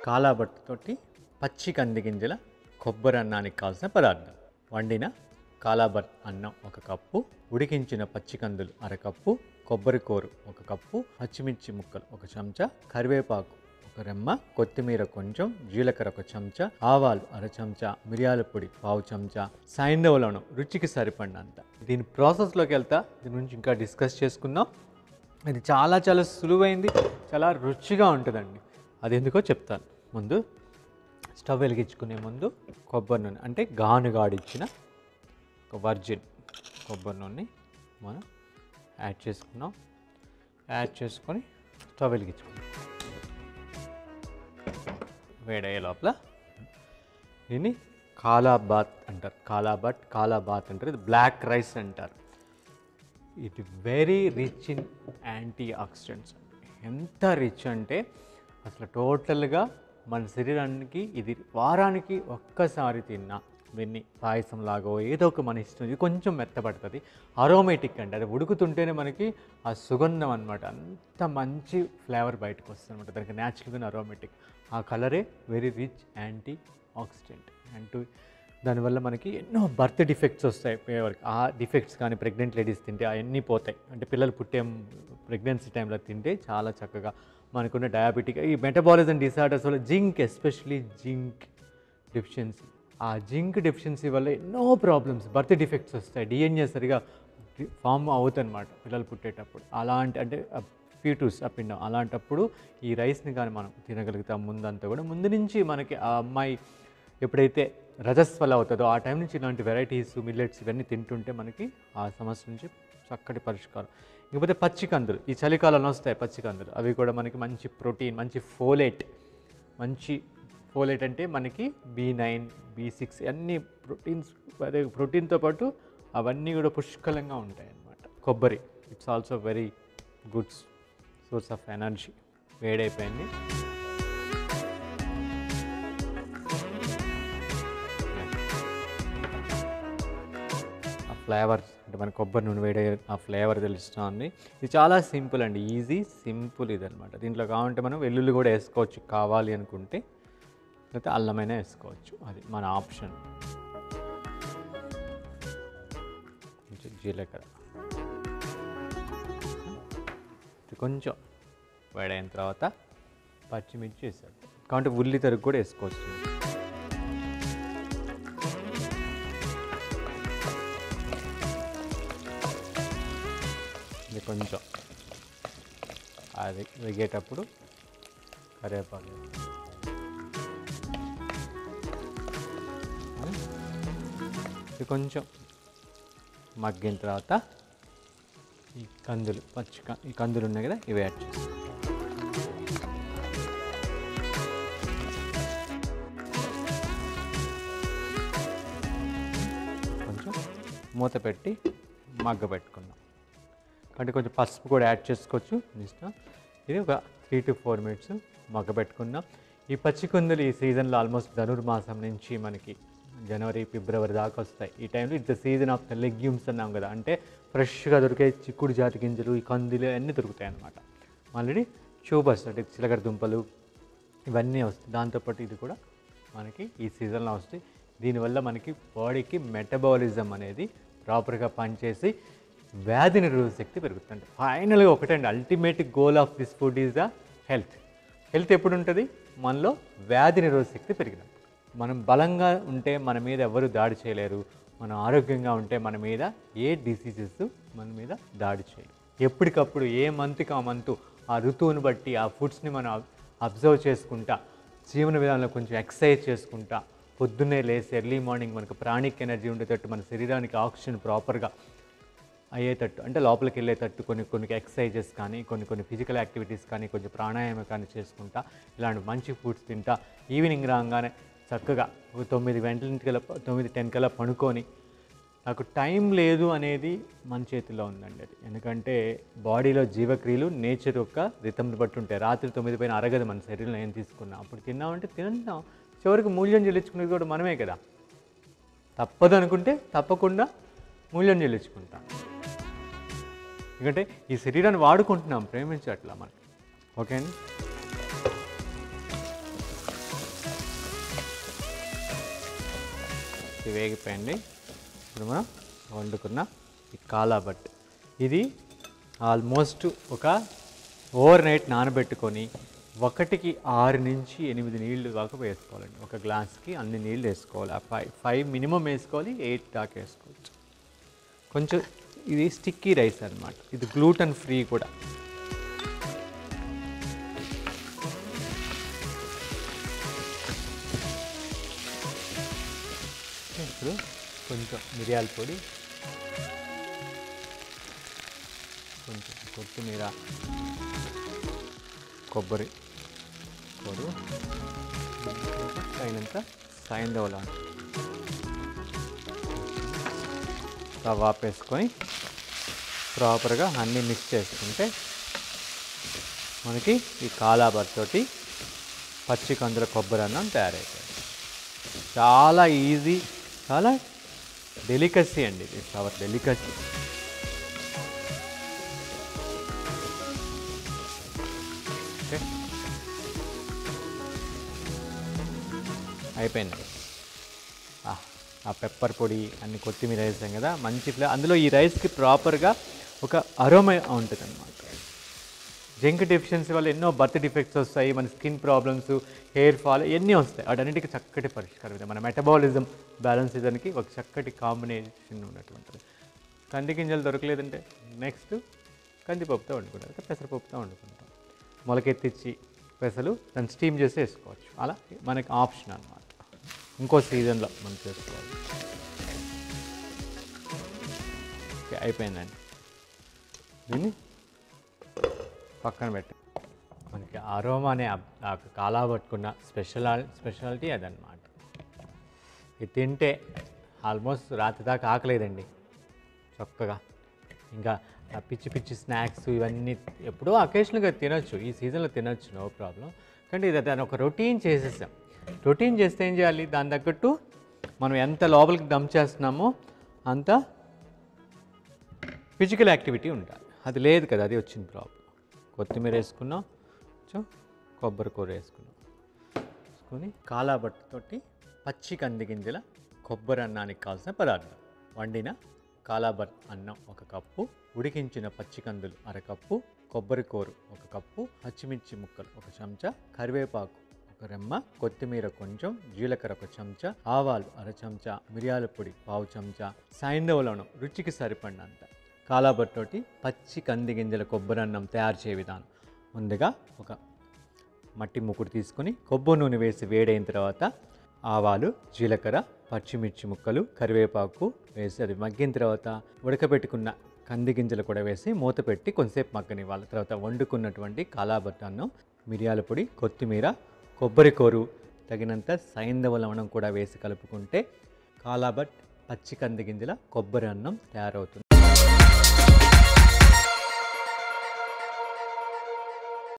కాలాబట్టుతోటి పచ్చి కంది గింజల కొబ్బరి అన్నానికి కావాల్సిన పదార్థం వండిన కాలాబట్ అన్నం ఒక కప్పు ఉడికించిన పచ్చి కందులు అరకప్పు కొబ్బరి కూరు ఒక కప్పు పచ్చిమిర్చి ముక్కలు ఒక చెంచా కరివేపాకు ఒక రెమ్మ కొత్తిమీర కొంచెం జీలకర్ర ఒక చెంచా ఆవాలు అర చెంచా మిరియాల పొడి పావు చెంచా సైంధవలను రుచికి సరిపడినంత దీని ప్రాసెస్లోకి వెళ్తా దీని గురించి ఇంకా డిస్కస్ చేసుకుందాం ఇది చాలా చాలా సులువైంది చాలా రుచిగా ఉంటుందండి అది ఎందుకో చెప్తాను ముందు స్టవ్ వెలిగించుకునే ముందు కొబ్బరి నూనె అంటే గానుగాడిచ్చిన ఒక వర్జిన్ కొబ్బరి నూనె మనం యాడ్ చేసుకున్నాం యాడ్ చేసుకొని స్టవ్ వెలిగించుకున్నాం వేడయ్యే లోపల దీన్ని కాలాబాత్ అంటారు కాలాబాత్ కాలాబాత్ అంటారు ఇది బ్లాక్ రైస్ అంటారు ఇది very rich in antioxidants ఎంత రిచ్ అంటే అసలు టోటల్గా మన శరీరానికి ఇది వారానికి ఒక్కసారి తిన్నా వెన్ని పాయసం లాగో ఏదో ఒక మన ఇష్టం ఇది కొంచెం మెత్తపడుతుంది అరోమేటిక్ అంటే అది ఉడుకుతుంటేనే మనకి ఆ సుగంధం అనమాట అంత మంచి ఫ్లేవర్ బయటకు వస్తుంది అనమాట దానికి న్యాచురల్గా అరోమేటిక్ ఆ కలరే వెరీ రిచ్ యాంటీ ఆక్సిడెంట్ అంటూ దానివల్ల మనకి ఎన్నో బర్త్ డిఫెక్ట్స్ వస్తాయి పేవరికి ఆ డిఫెక్ట్స్ కానీ ప్రెగ్నెంట్ లేడీస్ తింటే అవన్నీ పోతాయి అంటే పిల్లలు పుట్టే ప్రెగ్నెన్సీ టైంలో తింటే చాలా చక్కగా మనకున్న డయాబెటిక్ ఈ మెటబాలిజం డిసార్డర్స్ వల్ల జింక్ ఎస్పెషలీ జింక్ డెఫిషియన్సీ ఆ జింక్ డెఫిషియన్సీ వల్ల ఎన్నో ప్రాబ్లమ్స్ బర్త్ డిఫెక్ట్స్ వస్తాయి డిఎన్ఏ సరిగా ఫామ్ అవుతుందన్నమాట పిల్లలు పుట్టేటప్పుడు అలాంటి అంటే ఫ్యూటూస్ అప్పిండం అలాంటప్పుడు ఈ రైస్ని కానీ మనం తినగలుగుతాం ముందంతా కూడా ముందు నుంచి మనకి ఆ అమ్మాయి ఎప్పుడైతే రజస్వల అవుతుందో ఆ టైం నుంచి ఇలాంటి వెరైటీస్ మిల్లెట్స్ ఇవన్నీ తింటుంటే మనకి ఆ సమస్య నుంచి చక్కటి పరిష్కారం ఇకపోతే పచ్చి కందులు ఈ చలికాలంలో వస్తాయి పచ్చి కందులు అవి కూడా మనకి మంచి ప్రోటీన్ మంచి ఫోలేట్ మంచి ఫోలేట్ అంటే మనకి బి నైన్ బి సిక్స్ అన్ని ప్రోటీన్స్ అదే ప్రోటీన్తో పాటు అవన్నీ కూడా పుష్కలంగా ఉంటాయి అన్నమాట కొబ్బరి it's also very good source of energy వేడైపోయింది ఆ ఫ్లేవర్ అంటే మన కొబ్బరి నూనె వేడే ఆ ఫ్లేవర్ తెలుస్తుంది ఇది చాలా సింపుల్ అండి ఈజీ సింపుల్ ఇది అనమాట దీంట్లో కావాలంటే మనం వెల్లుల్లి కూడా వేసుకోవచ్చు కావాలి అనుకుంటే లేకపోతే అల్లమైనా వేసుకోవచ్చు అది మన ఆప్షన్ కొంచెం జీలకర్ర ఇది కొంచెం వేడైన తర్వాత పచ్చిమిర్చి వేసాడు కాబట్టి ఉల్లి తరుగు కూడా వేసుకోవచ్చు ఇది కొంచెం అది వెగేటప్పుడు కరివేపాకు ఇది కొంచెం మగ్గిన తర్వాత ఈ కందులు పచ్చి క- ఈ కందులు ఉన్నాయి కదా ఇవి యాడ్ చేస్తాం కొంచెం మూత పెట్టి మగ్గ పెట్టుకుందాం అంటే కొంచెం పసుపు కూడా యాడ్ చేసుకోవచ్చు మీ ఇష్టం ఇది ఒక త్రీ టు ఫోర్ మినిట్స్ మగ్గ పెట్టుకుందాం ఈ పచ్చి కుందులు ఈ సీజన్లో ఆల్మోస్ట్ ధనుర్మాసం నుంచి మనకి జనవరి ఫిబ్రవరి దాకా వస్తాయి ఈ టైంలో it's the season of the legumes అన్నాం కదా అంటే ఫ్రెష్గా దొరికే చిక్కుడు జాతి గింజలు ఈ కందులు అన్నీ దొరుకుతాయి అన్నమాట ఆల్రెడీ ట్యూబర్స్ అంటే చిలకడ దుంపలు ఇవన్నీ వస్తాయి దాంతోపాటు ఇది కూడా మనకి ఈ సీజన్లో వస్తాయి దీనివల్ల మనకి బాడీకి మెటబాలిజం అనేది ప్రాపర్గా పనిచేసి వ్యాధి నిరోధక శక్తి పెరుగుతుంది ఫైనల్గా ఒకటండి ultimate goal of this food is the health health ఎప్పుడు ఉంటుంది మనలో వ్యాధి నిరోధక శక్తి పెరిగినప్పుడు మనం బలంగా ఉంటే మన మీద ఎవరు దాడి చేయలేరు మనం ఆరోగ్యంగా ఉంటే మన మీద ఏ డిసీజెస్ మన మీద దాడి చేయరు ఎప్పటికప్పుడు ఏ మంత్కి ఆ మంత్ ఆ ఋతువుని బట్టి ఆ ఫుడ్స్ని మనం అబ్జర్వ్ చేసుకుంటా జీవన విధానంలో కొంచెం ఎక్సర్సైజ్ చేసుకుంటా పొద్దున్నే లేసి ఎర్లీ మార్నింగ్ మనకు ప్రాణిక్ ఎనర్జీ ఉండేటట్టు మన శరీరానికి ఆక్సిజన్ ప్రాపర్గా అయ్యేటట్టు అంటే లోపలికి వెళ్ళేటట్టు కొన్ని కొన్ని ఎక్సర్సైజెస్ కానీ కొన్ని కొన్ని ఫిజికల్ యాక్టివిటీస్ కానీ కొంచెం ప్రాణాయామం కానీ చేసుకుంటా ఇలాంటి మంచి ఫుడ్స్ తింటా ఈవినింగ్ రాగానే చక్కగా ఒక తొమ్మిది గంటల తొమ్మిది టెన్ కల్లా పడుకొని నాకు టైం లేదు అనేది మన చేతిలో ఉందండి అది ఎందుకంటే బాడీలో జీవక్రియలు నేచర్ యొక్క రితంని బట్టి ఉంటాయి రాత్రి తొమ్మిది పైన అరగదు మన శరీరంలో ఏం తీసుకున్నాం అప్పుడు తిన్నామంటే తింటాం చివరికి మూల్యం చెల్లించుకునేది కూడా మనమే కదా తప్పదు అనుకుంటే తప్పకుండా మూల్యం చెల్లించుకుంటాం ఎందుకంటే ఈ శరీరాన్ని వాడుకుంటున్నాం ప్రేమించట్లా మనం ఓకే అండి ఇది వేగిపోయింది ఇప్పుడు మనం వండుకున్న ఈ కాలాబట్ ఇది ఆల్మోస్ట్ ఒక ఓవర్ నైట్ నానబెట్టుకొని ఒకటికి ఆరు నుంచి ఎనిమిది నీళ్లు దాకా వేసుకోవాలండి ఒక గ్లాస్కి అన్ని నీళ్ళు వేసుకోవాలి ఆ ఫైవ్ ఫైవ్ మినిమం వేసుకోవాలి ఎయిట్ దాకా వేసుకోవచ్చు కొంచెం ఇది స్టిక్కీ రైస్ అన్నమాట ఇది గ్లూటన్ ఫ్రీ కూడా ఇప్పుడు కొంచెం మిరియాల పొడి కొంచెం కొత్తిమీర కొబ్బరి పొడి అయినంత సాయంధవలా స్టవ్ ఆపేసుకొని ప్రాపర్గా అన్నీ మిక్స్ చేసుకుంటే మనకి ఈ కాలాబర్ తోటి పచ్చి కందుల కొబ్బరి అన్నం తయారైపోయింది చాలా ఈజీ చాలా డెలికసీ అండి ఇది అవర్ డెలికసీ ఓకే అయిపోయింది ఆ, ఆ పెప్పర్ పొడి అన్ని కొత్తిమీర వేసాం కదా మంచి ఫ్లే అందులో ఈ రైస్కి ప్రాపర్గా ఒక అరోమ ఉంటుంది అనమాట జంక్ డెఫిషియన్సీ వల్ల ఎన్నో బర్త్ డిఫెక్ట్స్ వస్తాయి మన స్కిన్ ప్రాబ్లమ్స్ హెయిర్ ఫాల్ ఎన్ని వస్తాయి వాటన్నిటికీ చక్కటి పరిష్కారం ఇది మన మెటబాలిజం బ్యాలెన్స్ ఇదానికి ఒక చక్కటి కాంబినేషన్ ఉన్నటువంటిది కంది గింజలు దొరకలేదంటే నెక్స్ట్ కందిపప్పుతో వండుకుంటాం అయితే పెసరపప్పుతో వండుకుంటాం మొలకెత్తిచ్చి పెసలు దాన్ని స్టీమ్ చేసి వేసుకోవచ్చు అలా మనకి ఆప్షన్ అన్నమాట ఇంకో సీజన్లో మనం చేసుకోవాలి ఓకే అయిపోయిందండి దీన్ని పక్కన పెట్టి మనకి అరోమా అనే ఆ- ఆ కాలా పట్టుకున్న స్పెషల్ స్పెషాలిటీ అదనమాట ఇది తింటే ఆల్మోస్ట్ రాత్రి దాకా ఆకలేదండి చక్కగా ఇంకా ఆ పిచ్చి పిచ్చి స్నాక్స్ ఇవన్నీ ఎప్పుడో అకేషనల్గా తినొచ్చు ఈ సీజన్లో తినొచ్చు నో ప్రాబ్లం కానీ ఇది దాని ఒక రొటీన్ చేసేసాం రొటీన్ చేస్తే ఏం చేయాలి దాని తగ్గట్టు మనం ఎంత లోపలికి డంప్ చేస్తున్నామో అంత ఫిజికల్ యాక్టివిటీ ఉండాలి అది లేదు కదా అది వచ్చిన ప్రాబ్లం కొత్తిమీర వేసుకున్నాం కొంచెం కొబ్బరి కూర వేసుకున్నాం వేసుకొని కాలాబట్టుతోటి పచ్చి కంది గింజల కొబ్బరి అన్నానికి కావాల్సిన పదార్థం వండిన కాలాబట్ అన్నం ఒక కప్పు ఉడికించిన పచ్చి కందులు అరకప్పు కొబ్బరి కూర ఒక కప్పు పచ్చిమిర్చి ముక్కలు ఒక చెంచా కరివేపాకు ఒక రెమ్మ కొత్తిమీర కొంచెం జీలకర్ర ఒక చెంచా ఆవాలు అర చెంచా మిరియాల పొడి పావు చెంచా సాయంధవలను రుచికి సరిపడినంత కాలాబట్టోటి పచ్చి కంది గింజల కొబ్బరి అన్నం తయారు చేయ విధానం ముందుగా ఒక మట్టి ముక్కుడు తీసుకొని కొబ్బరి నూనె వేసి వేడైన తర్వాత ఆవాలు జీలకర్ర పచ్చిమిర్చి ముక్కలు కరివేపాకు వేసి అది మగ్గిన తర్వాత ఉడకబెట్టుకున్న కంది గింజలు కూడా వేసి మూత పెట్టి కొంతసేపు మగ్గనివ్వాలి తర్వాత వండుకున్నటువంటి కాలాబట్ట అన్నం మిరియాల పొడి కొత్తిమీర కొబ్బరి కూరు తగినంత సైంధవ లవణం కూడా వేసి కలుపుకుంటే కాలాబట్ పచ్చి కంది గింజల కొబ్బరి అన్నం తయారవుతుంది